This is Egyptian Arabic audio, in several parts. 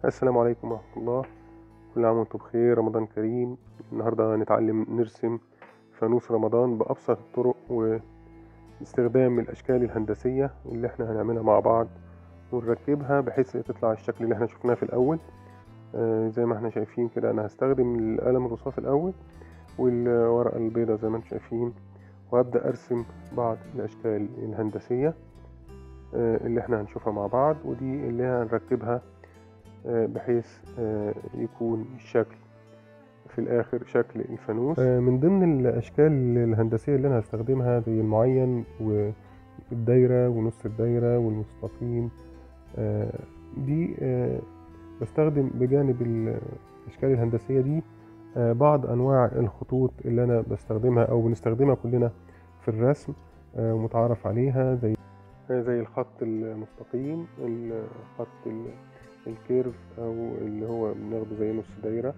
السلام عليكم ورحمة الله كل عام وانتم بخير رمضان كريم النهاردة هنتعلم نرسم فانوس رمضان بأبسط الطرق واستخدام الأشكال الهندسية اللي احنا هنعملها مع بعض ونركبها بحيث تطلع الشكل اللي احنا شفناه في الأول آه زي ما احنا شايفين كده أنا هستخدم القلم الرصاص الأول والورقة البيضاء زي ما انتم شايفين وهبدأ أرسم بعض الأشكال الهندسية آه اللي احنا هنشوفها مع بعض ودي اللي هنركبها بحيث يكون الشكل في الآخر شكل الفانوس من ضمن الأشكال الهندسية اللي أنا هستخدمها زي المعين والدايرة ونص الدايرة والمستقيم دي بستخدم بجانب الأشكال الهندسية دي بعض أنواع الخطوط اللي أنا بستخدمها أو بنستخدمها كلنا في الرسم متعارف عليها زي زي الخط المستقيم الخط الكيرف او اللي هو بناخده زي نص دايره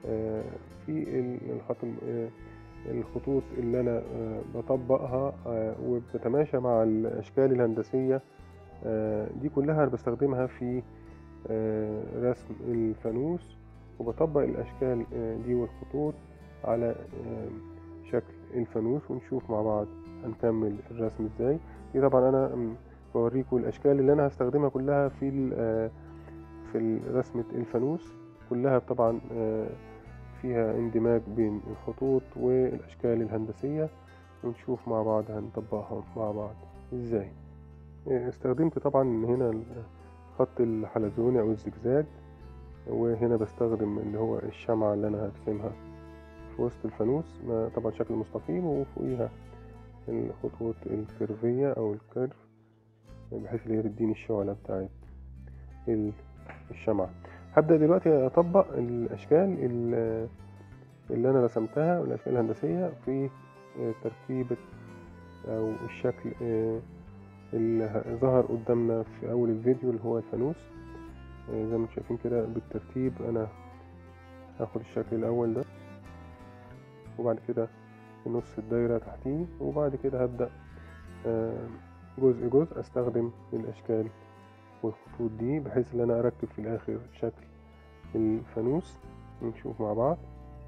في الخط الخطوط اللي انا بطبقها وبتتماشى مع الاشكال الهندسيه دي كلها انا بستخدمها في رسم الفانوس وبطبق الاشكال دي والخطوط على شكل الفانوس ونشوف مع بعض هنكمل الرسم ازاي دي طبعا انا بوريكم الاشكال اللي انا هستخدمها كلها في في رسمة الفانوس كلها طبعا فيها اندماج بين الخطوط والأشكال الهندسية ونشوف مع بعض هنطبقها مع بعض ازاي استخدمت طبعا هنا خط الحلزوني او الزجزاج وهنا بستخدم اللي هو الشمعة اللي انا هرسمها في وسط الفانوس طبعا شكل مستقيم وفوقيها الخطوط الكيرفية او الكيرف بحيث اللي هي تديني الشعلة بتاعت الشمعة هبدأ دلوقتي أطبق الأشكال اللي أنا رسمتها والأشكال الهندسية في تركيبة أو الشكل اللي ظهر قدامنا في أول الفيديو اللي هو الفانوس زي ما شايفين كده بالترتيب أنا هاخد الشكل الأول ده وبعد كده نص الدايرة تحتيه وبعد كده هبدأ جزء جزء أستخدم الأشكال والخطوط دي بحيث ان انا اركب في الاخر شكل الفانوس نشوف مع بعض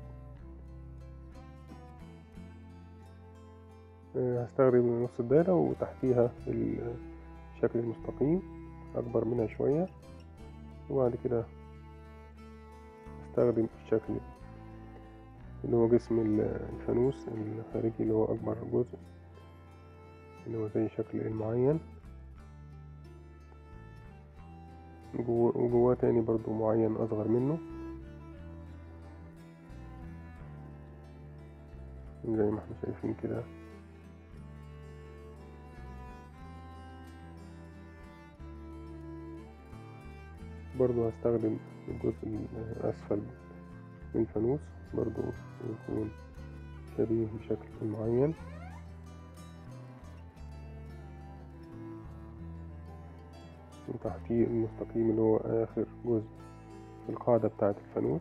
هستخدم نص الدايرة وتحتيها الشكل المستقيم اكبر منها شوية وبعد كده استخدم الشكل اللي هو جسم الفانوس الخارجي اللي هو اكبر جزء اللي هو زي شكل المعين وجواه تاني برضو معين أصغر منه زي ما احنا شايفين كده برضو هستخدم الجزء الأسفل من الفانوس برضو يكون شبيه بشكل معين وتحتيه المستقيم اللي هو آخر جزء في القاعدة بتاعة الفانوس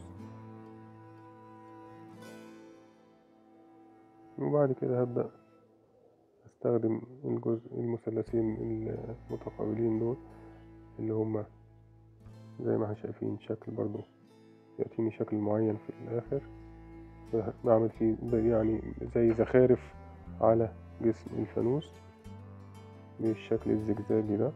وبعد كده هبدأ أستخدم الجزء المثلثين المتقابلين دول اللي هما زي ما احنا شايفين شكل برضو يأتيني شكل معين في الآخر بعمل فيه يعني زي زخارف على جسم الفانوس بالشكل الزجزاجي ده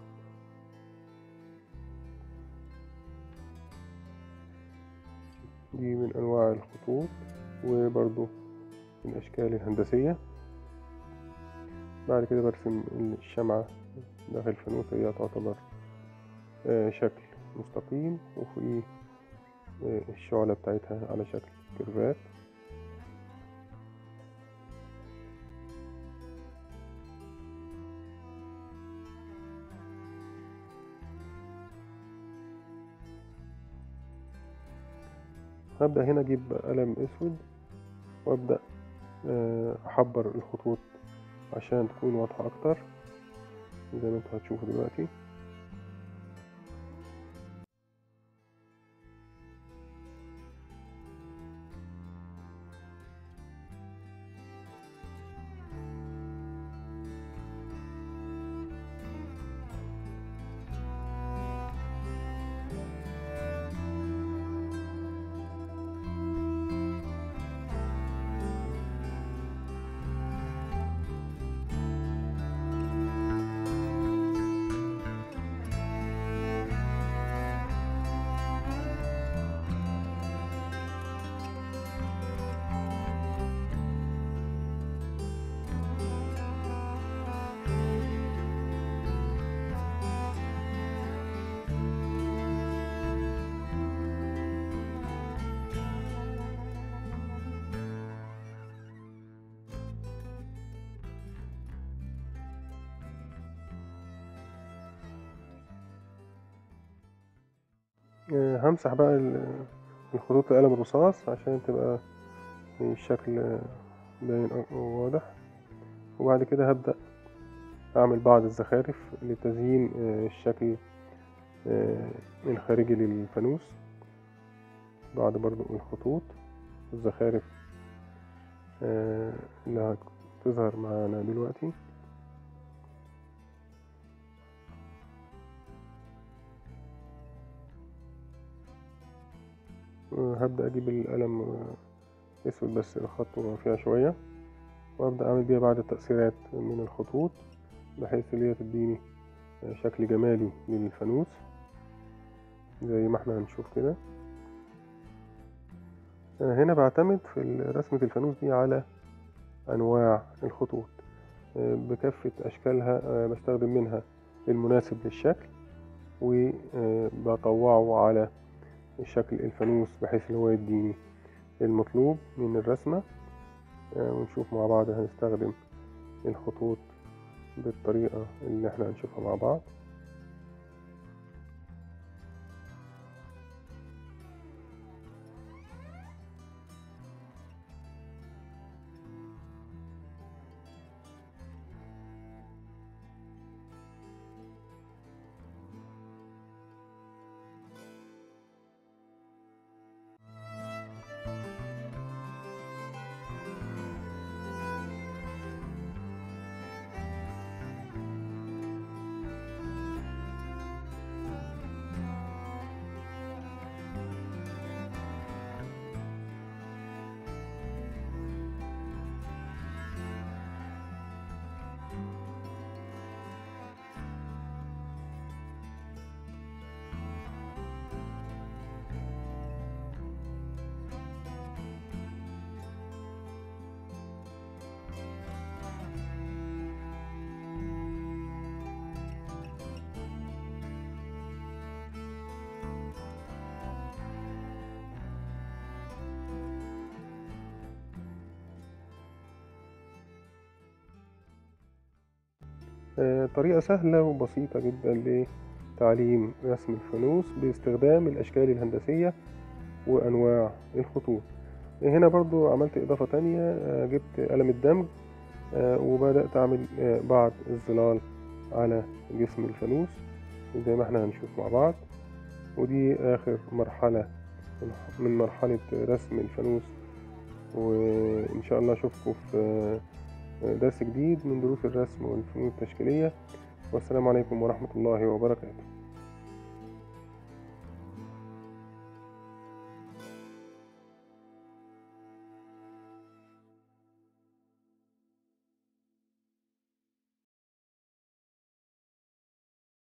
دي من أنواع الخطوط وبرضو من الأشكال الهندسية بعد كده برسم الشمعة داخل الفانوس هي تعتبر شكل مستقيم وفوقيه الشعلة بتاعتها على شكل كيرفات هبدأ هنا أجيب قلم أسود وأبدأ أحبر الخطوط عشان تكون واضحة أكتر زي ما انتوا هتشوفوا دلوقتي آه، همسح بقى ال- الخطوط القلم الرصاص عشان تبقى الشكل آه، باين أ- وواضح وبعد كده هبدأ أعمل بعض الزخارف لتزيين آه، الشكل آه، الخارجي للفانوس بعد برضو الخطوط الزخارف آه، اللي هتظهر معانا دلوقتي آه، هبدأ أجيب القلم آه، أسود بس الخط رفيع شوية وأبدأ أعمل بيها بعض التأثيرات من الخطوط بحيث اللي هي تديني آه، شكل جمالي للفانوس زي ما احنا هنشوف كده آه، هنا بعتمد في رسمة الفانوس دي على أنواع الخطوط آه، بكافة أشكالها آه، بستخدم منها المناسب للشكل وبطوعه على شكل الفانوس بحيث ان هو يديني المطلوب من الرسمة آه، ونشوف مع بعض هنستخدم الخطوط بالطريقة اللي احنا هنشوفها مع بعض آه، طريقة سهلة وبسيطة جدا لتعليم رسم الفانوس باستخدام الأشكال الهندسية وأنواع الخطوط هنا برضو عملت إضافة تانية آه، جبت قلم الدمج آه، وبدأت أعمل آه، بعض الظلال على جسم الفانوس زي ما احنا هنشوف مع بعض ودي آخر مرحلة من مرحلة رسم الفانوس وإن شاء الله أشوفكم في درس جديد من دروس الرسم والفنون التشكيلية والسلام عليكم ورحمة الله وبركاته